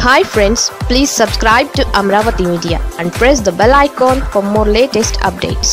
hi friends please subscribe to Amaravati media and press the bell icon for more latest updates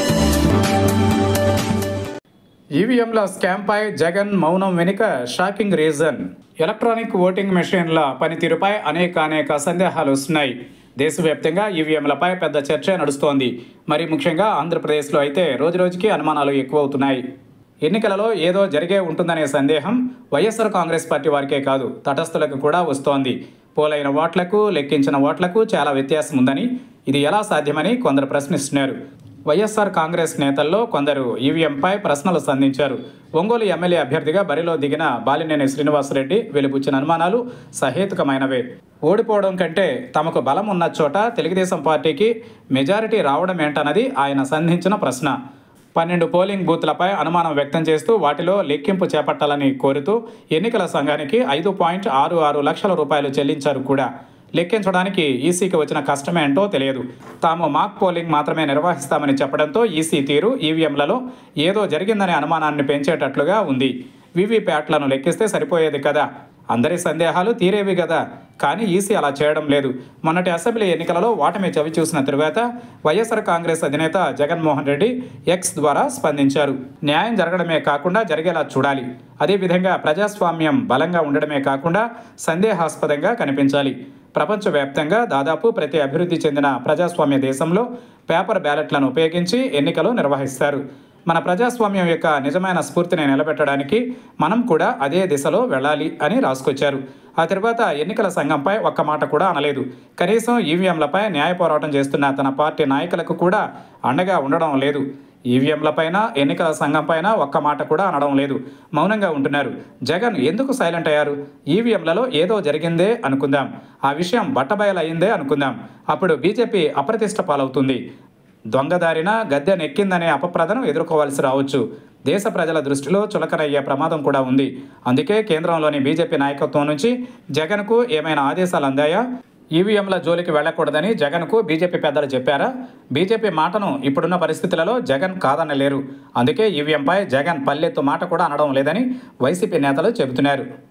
ఈవీఎంల స్కామ్పై జగన్ మౌనం వెనుక shocking reason electronic voting మెషిన్ల పనితీరుపై అనేక అనేక సందేహాలు వస్తున్నాయి దేశవ్యాప్తంగా ఈవీఎంలపై పెద్ద చర్చ నడుస్తోంది మరి ముఖ్యంగా ఆంధ్రప్రదేశ్లో అయితే రోజురోజుకి అనుమానాలు ఎక్కువవుతున్నాయి ఎన్నికలలో ఏదో జరిగే ఉంటుందనే సందేహం వైఎస్ఆర్ కాంగ్రెస్ పార్టీ వారికే కాదు తటస్థులకు కూడా వస్తోంది పోలైన ఓట్లకు లెక్కించిన ఓట్లకు చాలా వ్యత్యాసం ఉందని ఇది ఎలా సాధ్యమని కొందరు ప్రశ్నిస్తున్నారు వైఎస్ఆర్ కాంగ్రెస్ నేతల్లో కొందరు ఈవీఎంపై ప్రశ్నలు సంధించారు ఒంగోలు ఎమ్మెల్యే అభ్యర్థిగా బరిలో దిగిన బాలినేని శ్రీనివాసరెడ్డి వెలుబుచ్చిన అనుమానాలు సహేతుకమైనవే ఓడిపోవడం కంటే తమకు బలం ఉన్న చోట తెలుగుదేశం పార్టీకి మెజారిటీ రావడం ఏంటన్నది ఆయన సంధించిన ప్రశ్న పన్నెండు పోలింగ్ బూత్లపై అనుమానం వ్యక్తం చేస్తూ వాటిలో లెక్కింపు చేపట్టాలని కోరుతూ ఎన్నికల సంఘానికి ఐదు పాయింట్ ఆరు ఆరు లక్షల రూపాయలు చెల్లించారు కూడా లెక్కించడానికి ఈసీకి వచ్చిన కష్టమేంటో తెలియదు తాము మాక్ పోలింగ్ మాత్రమే నిర్వహిస్తామని చెప్పడంతో ఈసీ తీరు ఈవీఎంలలో ఏదో జరిగిందనే అనుమానాన్ని పెంచేటట్లుగా ఉంది వీవీప్యాట్లను లెక్కిస్తే సరిపోయేది కదా అందరి సందేహాలు తీరేవి కదా కానీ ఈసీ అలా చేయడం లేదు మొన్నటి అసెంబ్లీ ఎన్నికలలో ఓటమి చవి చూసిన తరువాత వైఎస్ఆర్ కాంగ్రెస్ అధినేత జగన్మోహన్ రెడ్డి ఎక్స్ ద్వారా స్పందించారు న్యాయం జరగడమే కాకుండా జరిగేలా చూడాలి అదేవిధంగా ప్రజాస్వామ్యం బలంగా ఉండడమే కాకుండా సందేహాస్పదంగా కనిపించాలి ప్రపంచవ్యాప్తంగా దాదాపు ప్రతి అభివృద్ధి చెందిన ప్రజాస్వామ్య దేశంలో పేపర్ బ్యాలెట్లను ఉపయోగించి ఎన్నికలు నిర్వహిస్తారు మన ప్రజాస్వామ్యం యొక్క నిజమైన స్ఫూర్తిని నిలబెట్టడానికి మనం కూడా అదే దిశలో వెళ్ళాలి అని రాసుకొచ్చారు ఆ తర్వాత ఎన్నికల సంఘంపై ఒక్క మాట కూడా అనలేదు కనీసం ఈవీఎంలపై న్యాయ పోరాటం చేస్తున్న తన పార్టీ నాయకులకు కూడా అండగా ఉండడం లేదు ఈవీఎంలపైన ఎన్నికల సంఘంపైన ఒక్క మాట కూడా అనడం లేదు మౌనంగా ఉంటున్నారు జగన్ ఎందుకు సైలెంట్ అయ్యారు ఈవీఎంలలో ఏదో జరిగిందే అనుకుందాం ఆ విషయం బట్టబయలయ్యిందే అనుకుందాం అప్పుడు బీజేపీ అప్రతిష్ట పాలవుతుంది దొంగదారిన గద్దె నెక్కిందనే అపప్రదను ఎదుర్కోవాల్సి రావచ్చు దేశ ప్రజల దృష్టిలో చులకనయ్యే ప్రమాదం కూడా ఉంది అందుకే కేంద్రంలోని బీజేపీ నాయకత్వం నుంచి జగన్కు ఏమైనా ఆదేశాలు అందాయా ఈవీఎంల జోలికి వెళ్లకూడదని జగన్కు బీజేపీ పెద్దలు చెప్పారా బీజేపీ మాటను ఇప్పుడున్న పరిస్థితులలో జగన్ కాదనలేరు అందుకే ఈవీఎంపై జగన్ పల్లెత్తు మాట కూడా అనడం లేదని వైసీపీ నేతలు చెబుతున్నారు